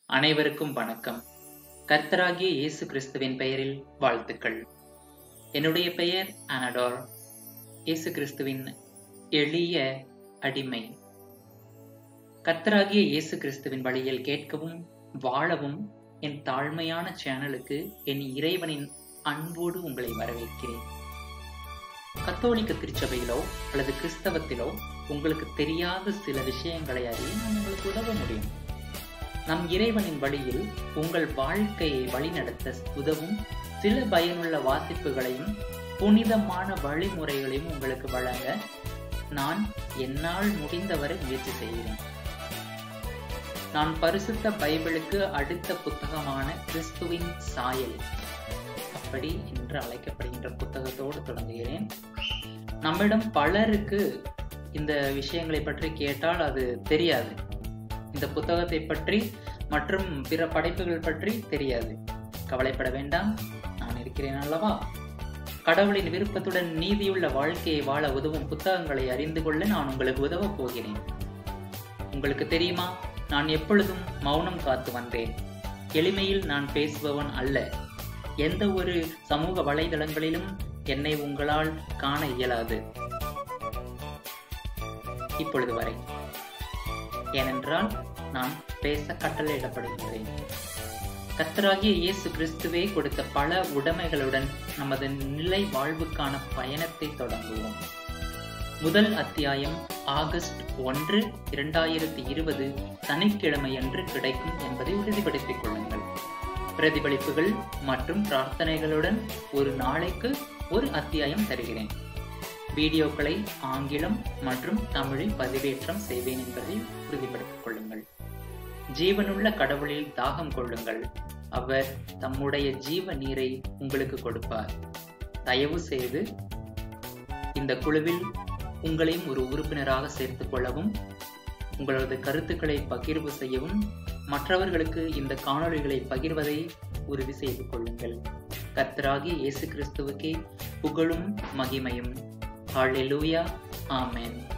அனைவருக்கும் வணக்கம் கர்த்தராகிய இயேசு கிறிஸ்துவின் பெயரில் வாழ்த்துக்கள் என்னுடைய பெயர் அனடோர் இயேசு கிறிஸ்துவின் எளிய அடிமை கர்த்தராகிய இயேசு கிறிஸ்துவின் வழியில் கேட்கவும் வாழவும் என் தாழ்மையான சேனலுக்கு என் இறைவனின் அன்போடு உங்களை வரவேற்கிறேன் கத்தோலிக்க திருச்சபையிலோ அல்லது கிறிஸ்தவத்திலோ உங்களுக்கு தெரியாத சில விஷயங்களை அறிய நான் உங்களுக்கு உதவ முடியும் நம் இறைவனின் வழியில் உங்கள் வாழ்க்கையை வழிநடத்த உதவும் சில பயனுள்ள வாசிப்புகளையும் புனிதமான வழிமுறைகளையும் உங்களுக்கு வழங்க நான் என்னால் முடிந்தவரை முயற்சி செய்கிறேன் நான் பரிசுத்த பைபிளுக்கு அடுத்த புத்தகமான கிறிஸ்துவின் சாயல் அப்படி என்று அழைக்கப்படுகின்ற புத்தகத்தோடு தொடங்குகிறேன் நம்மிடம் பலருக்கு இந்த விஷயங்களை பற்றி கேட்டால் அது தெரியாது இந்த புத்தகத்தை பற்றி மற்றும் பிற படைப்புகள் பற்றி தெரியாது கவலைப்பட வேண்டாம் நான் இருக்கிறேன் அல்லவா கடவுளின் விருப்பத்துடன் நீதியுள்ள வாழ்க்கையை வாழ உதவும் புத்தகங்களை அறிந்து கொள்ள நான் உங்களுக்கு உதவப் போகிறேன் உங்களுக்கு தெரியுமா நான் எப்பொழுதும் மௌனம் காத்து வந்தேன் எளிமையில் நான் பேசுபவன் அல்ல எந்த ஒரு சமூக வலைதளங்களிலும் என்னை உங்களால் காண இயலாது இப்பொழுது வரை ஏனென்றால் நான் பேச கட்டளையிடப்படுகின்றேன் கத்தராகிய இயேசு கிறிஸ்துவே கொடுத்த பல உடைமைகளுடன் நமது நிலை வாழ்வுக்கான பயணத்தை தொடங்குவோம் முதல் அத்தியாயம் ஆகஸ்ட் ஒன்று இரண்டாயிரத்தி இருபது சனிக்கிழமை அன்று கிடைக்கும் என்பதை உறுதிப்படுத்திக் கொள்ளுங்கள் பிரதிபலிப்புகள் மற்றும் பிரார்த்தனைகளுடன் ஒரு நாளைக்கு ஒரு அத்தியாயம் தருகிறேன் வீடியோக்களை ஆங்கிலம் மற்றும் தமிழில் பதிவேற்றம் செய்வேன் என்பதை உறுதிப்படுத்திக் கொள்ளுங்கள் ஜீவனுள்ள கடவுளில் தாகம் கொள்ளுங்கள் அவர் தம்முடைய ஜீவ நீரை உங்களுக்கு கொடுப்பார் தயவு செய்து இந்த குழுவில் உங்களையும் ஒரு உறுப்பினராக சேர்த்துக் கொள்ளவும் உங்களது கருத்துக்களை பகிர்வு செய்யவும் மற்றவர்களுக்கு இந்த காணொளிகளை பகிர்வதை உறுதி செய்து கொள்ளுங்கள் கர்த்தராகி இயேசு கிறிஸ்துவுக்கே புகழும் மகிமையும் ஹalleluya ஆமென்